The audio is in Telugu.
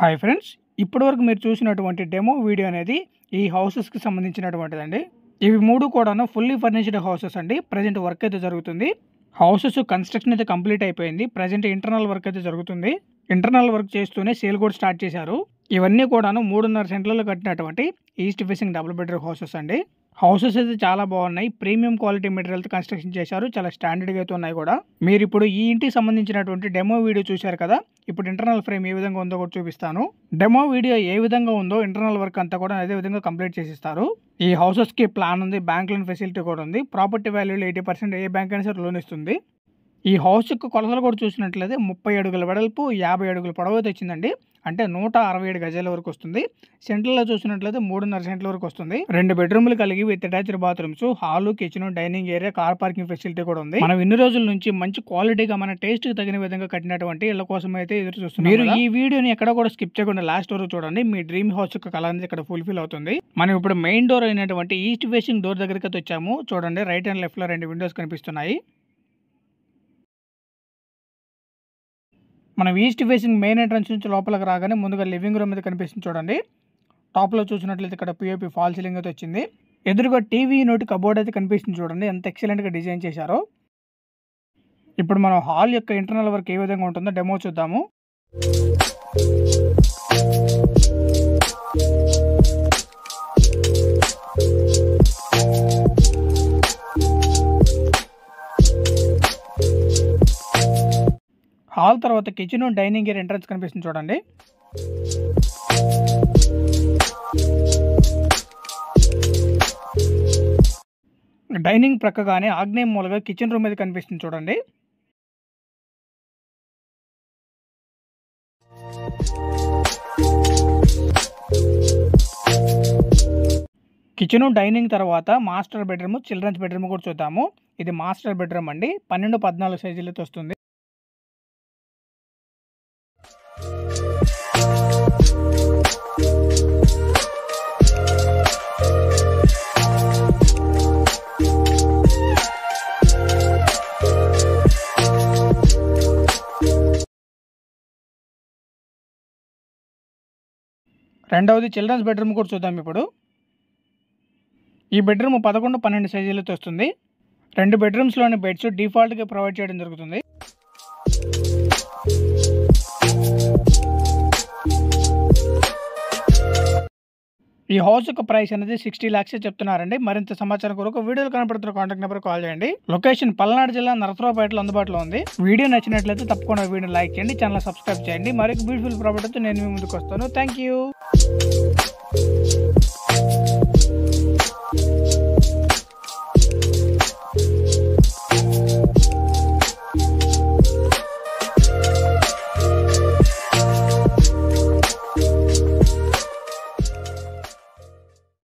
హాయ్ ఫ్రెండ్స్ ఇప్పటివరకు మీరు చూసినటువంటి డెమో వీడియో అనేది ఈ హౌసెస్కి సంబంధించినటువంటిదండి ఇవి మూడు కూడాను ఫుల్లీ ఫర్నిష్డ్ హౌసెస్ అండి ప్రజెంట్ వర్క్ అయితే జరుగుతుంది హౌసెస్ కన్స్ట్రక్షన్ అయితే కంప్లీట్ అయిపోయింది ప్రజెంట్ ఇంటర్నల్ వర్క్ అయితే జరుగుతుంది ఇంటర్నల్ వర్క్ చేస్తూనే సేల్ కూడా స్టార్ట్ చేశారు ఇవన్నీ కూడాను మూడున్నర సెంట్లలో కట్టినటువంటి east facing double bedroom houses అండి హౌసెస్ అయితే చాలా బాగున్నాయి ప్రీమియం క్వాలిటీ మెటీరియల్తో కన్స్ట్రక్షన్ చేశారు చాలా స్టాండర్డ్గా అయితే ఉన్నాయి కూడా మీరు ఇప్పుడు ఈ ఇంటికి సంబంధించినటువంటి డెమో వీడియో చూశారు కదా ఇప్పుడు ఇంటర్నల్ ఫ్రేమ్ ఏ విధంగా ఉందో కూడా చూపిస్తాను డెమో వీడియో ఏ విధంగా ఉందో ఇంటర్నల్ వర్క్ అంతా కూడా అదే విధంగా కంప్లీట్ చేసిస్తారు ఈ హౌసెస్ కి ప్లాన్ ఉంది బ్యాంక్ లోన్ ఫెసిలిటీ కూడా ఉంది ప్రాపర్టీ వాల్యూలో ఎయిటీ పర్సెంట్ ఏ బ్యాంక్ అయినా సరే లోన్ ఇస్తుంది ఈ హౌస్ యొక్క కొలతలు కూడా చూసినట్లయితే ముప్పై అడుగుల వెడల్పు యాభై అడుగుల పొడవు అయితే వచ్చిందండి అంటే నూట అరవై ఏడు గజాల వరకు వస్తుంది సెంట్రల్లో చూసినట్లయితే మూడున్నర సెంట్ల వరకు వస్తుంది రెండు బెడ్రూమ్లు కలిగి with attached bathrooms hall kitchen dining area car parking facility కూడా ఉంది మనం ఇన్ని రోజుల నుంచి మంచి క్వాలిటీగా మన టేస్ట్ కి తగిన విధంగా కట్టినటువంటి ఇళ్ల కోసం అయితే ఎదురు చూస్తున్నాం మీరు ఈ వీడియోని ఎక్కడ కూడా స్కిప్ చేయకుండా లాస్ట్ వరకు చూడండి మీ డ్రీమ్ హౌస్ యొక్క కళ అనేది ఇక్కడ ఫుల్ఫిల్ అవుతుంది మనం ఇప్పుడు మెయిన్ డోర్ అయినటువంటి ఈస్ట్ ఫేసింగ్ డోర్ దగ్గరికి అయితే వచ్చాము చూడండి రైట్ అండ్ లెఫ్ట్ లో రెండు విండోస్ కనిపిస్తున్నాయి మనం ఈస్ట్ ఫేసింగ్ మెయిన్ ఎంట్రన్స్ నుంచి లోపలికి రాగానే ముందుగా లివింగ్ రూమ్ అయితే కనిపిస్తుంది చూడండి టాప్లో చూసినట్లయితే ఇక్కడ పిఓపి ఫాల్ సీలింగ్ అయితే వచ్చింది ఎదురుగా టీవీ నోటి కబోర్డ్ అయితే కనిపిస్తుంది చూడండి ఎంత ఎక్సలెంట్గా డిజైన్ చేశారో ఇప్పుడు మనం హాల్ యొక్క ఇంటర్నల్ వర్క్ ఏ విధంగా ఉంటుందో డెమో చూద్దాము హాల్ తర్వాత కిచెన్ డైనింగ్ ఏరియా ఎంట్రన్స్ కనిపిస్తుంది చూడండి డైనింగ్ ప్రక్కగానే ఆగ్నేయం మూలగా కిచెన్ రూమ్ అయితే కనిపిస్తుంది చూడండి కిచెన్ డైనింగ్ తర్వాత మాస్టర్ బెడ్రూమ్ చిల్డ్రన్స్ బెడ్రూమ్ కూడా చూద్దాము ఇది మాస్టర్ బెడ్రూమ్ అండి పన్నెండు పద్నాలుగు సైజులతో వస్తుంది రెండవది చిల్డ్రన్స్ బెడ్రూమ్ కూడా చూద్దాం ఇప్పుడు ఈ బెడ్రూమ్ పదకొండు పన్నెండు సైజులతో వస్తుంది రెండు బెడ్రూమ్స్లోని బెడ్స్ డిఫాల్ట్గా ప్రొవైడ్ చేయడం జరుగుతుంది ఈ హౌస్ యొక్క ప్రైస్ అనేది సిక్స్టీ ల్యాక్స్ చెప్తున్నారండి మరింత సమాచారం కొరకు వీడియోలో కనపడుతున్న కాంటాక్ట్ నెంబర్ కాల్ చేయండి లొకేషన్ పల్నాడు జిల్లా నరసరావుపేటలో అందుబాటులో ఉంది వీడియో నచ్చినట్లయితే తప్పకుండా వీడియో లైక్ చేయండి ఛానల్ సబ్స్క్రైబ్ చేయండి మరొక బ్యూటిఫుల్ ప్రాపర్టీతో నేను మీ ముందుకు వస్తాను థ్యాంక్ యూ